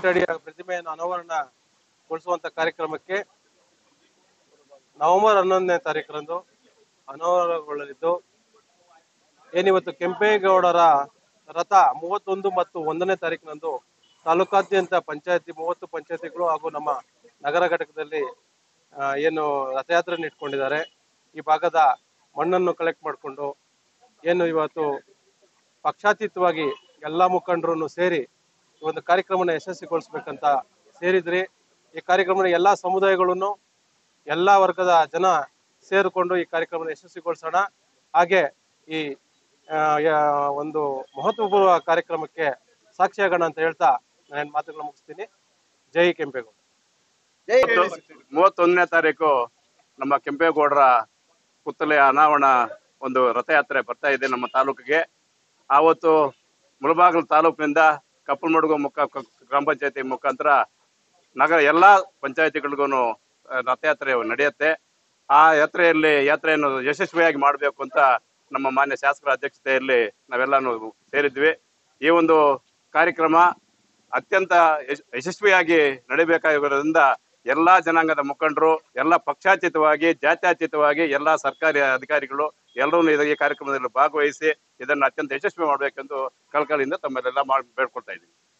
ಅಡಿಯ ಪ್ರತಿಮೆಯನ್ನು ಅನಾವರಣಗೊಳಿಸುವಂತ ಕಾರ್ಯಕ್ರಮಕ್ಕೆ ನವೆಂಬರ್ ಹನ್ನೊಂದನೇ ತಾರೀಕರಂದು ಅನಾವರಣಗೊಳ್ಳಲಿದ್ದು ಏನಿವತ್ತು ಕೆಂಪೇಗೌಡರ ರಥ ಮೂವತ್ತೊಂದು ಮತ್ತು ಒಂದನೇ ತಾರೀಕಿನಂದು ತಾಲೂಕಾದ್ಯಂತ ಪಂಚಾಯತಿ ಮೂವತ್ತು ಪಂಚಾಯತಿಗಳು ಹಾಗೂ ನಮ್ಮ ನಗರ ಘಟಕದಲ್ಲಿ ಆ, ಏನು ರಥಯಾತ್ರೆಯನ್ನು ಇಟ್ಕೊಂಡಿದ್ದಾರೆ ಈ ಭಾಗದ ಮಣ್ಣನ್ನು ಕಲೆಕ್ಟ್ ಮಾಡಿಕೊಂಡು ಏನು ಇವತ್ತು ಪಕ್ಷಾತೀತವಾಗಿ ಎಲ್ಲ ಮುಖಂಡರು ಸೇರಿ ಈ ಒಂದು ಕಾರ್ಯಕ್ರಮನ ಯಶಸ್ವಿಗೊಳಿಸ್ಬೇಕಂತ ಸೇರಿದ್ರಿ ಈ ಕಾರ್ಯಕ್ರಮನ ಎಲ್ಲ ಸಮುದಾಯಗಳನ್ನು ಎಲ್ಲ ವರ್ಗದ ಜನ ಸೇರಿಕೊಂಡು ಈ ಕಾರ್ಯಕ್ರಮನ ಯಶಸ್ವಿಗೊಳಿಸೋಣ ಹಾಗೆ ಈ ಆ, ಯಾ- ಒಂದು ಮಹತ್ವಪೂರ್ವ ಕಾರ್ಯಕ್ರಮಕ್ಕೆ ಸಾಕ್ಷಿಯಾಗೋಣ ಅಂತ ಹೇಳ್ತಾ ನಾನು ಮಾತುಗಳನ್ನ ಮುಗಿಸ್ತೀನಿ ಜೈ ಕೆಂಪೇಗೌಡ ಮೂವತ್ತೊಂದನೇ ತಾರೀಕು ನಮ್ಮ ಕೆಂಪೇಗೌಡರ ಪುತ್ತಲೆಯ ಅನಾವರಣ ಒಂದು ರಥಯಾತ್ರೆ ಬರ್ತಾ ಇದೆ ನಮ್ಮ ತಾಲೂಕಿಗೆ ಆವತ್ತು ಮುಳಬಾಗಿಲು ತಾಲೂಕಿನಿಂದ ಕಪ್ಪಲಮಡುಗು ಮುಖ ಕ- ಗ್ರಾಮ ಪಂಚಾಯತಿ ಮುಖಾಂತರ ನಗರ ಎಲ್ಲ ಪಂಚಾಯತಿಗಳಿಗೂ ರಥಯಾತ್ರೆ ನಡೆಯುತ್ತೆ ಆ ಯಾತ್ರೆಯಲ್ಲಿ ಯಾತ್ರೆಯನ್ನು ಯಶಸ್ವಿಯಾಗಿ ಮಾಡಬೇಕು ಅಂತ ನಮ್ಮ ಮಾನ್ಯ ಶಾಸಕರ ಅಧ್ಯಕ್ಷತೆಯಲ್ಲಿ ನಾವೆಲ್ಲಾನು ಸೇರಿದ್ವಿ ಈ ಒಂದು ಕಾರ್ಯಕ್ರಮ ಅತ್ಯಂತ ಯಶ್- ಯಶಸ್ವಿಯಾಗಿ ನಡಿಬೇಕಾಗಿರೋದ್ರಿಂದ ಎಲ್ಲಾ ಜನಾಂಗದ ಮುಖಂಡರು ಎಲ್ಲ ಪಕ್ಷಾತೀತವಾಗಿ ಜಾತ್ಯತೀತವಾಗಿ ಎಲ್ಲಾ ಸರ್ಕಾರಿ ಅಧಿಕಾರಿಗಳು ಎಲ್ಲರೂ ಇದು- ಈ ಕಾರ್ಯಕ್ರಮದಲ್ಲಿ ಭಾಗವಹಿಸಿ ಇದನ್ನು ಅತ್ಯಂತ ಯಶಸ್ವಿ ಮಾಡಬೇಕೆಂದು ಕಳಕಳಿಯಿಂದ ತಮ್ಮಲ್ಲೆಲ್ಲ ಮಾಡಿ ಬೇಡ್ಕೊಳ್ತಾ ಇದ್ದೀವಿ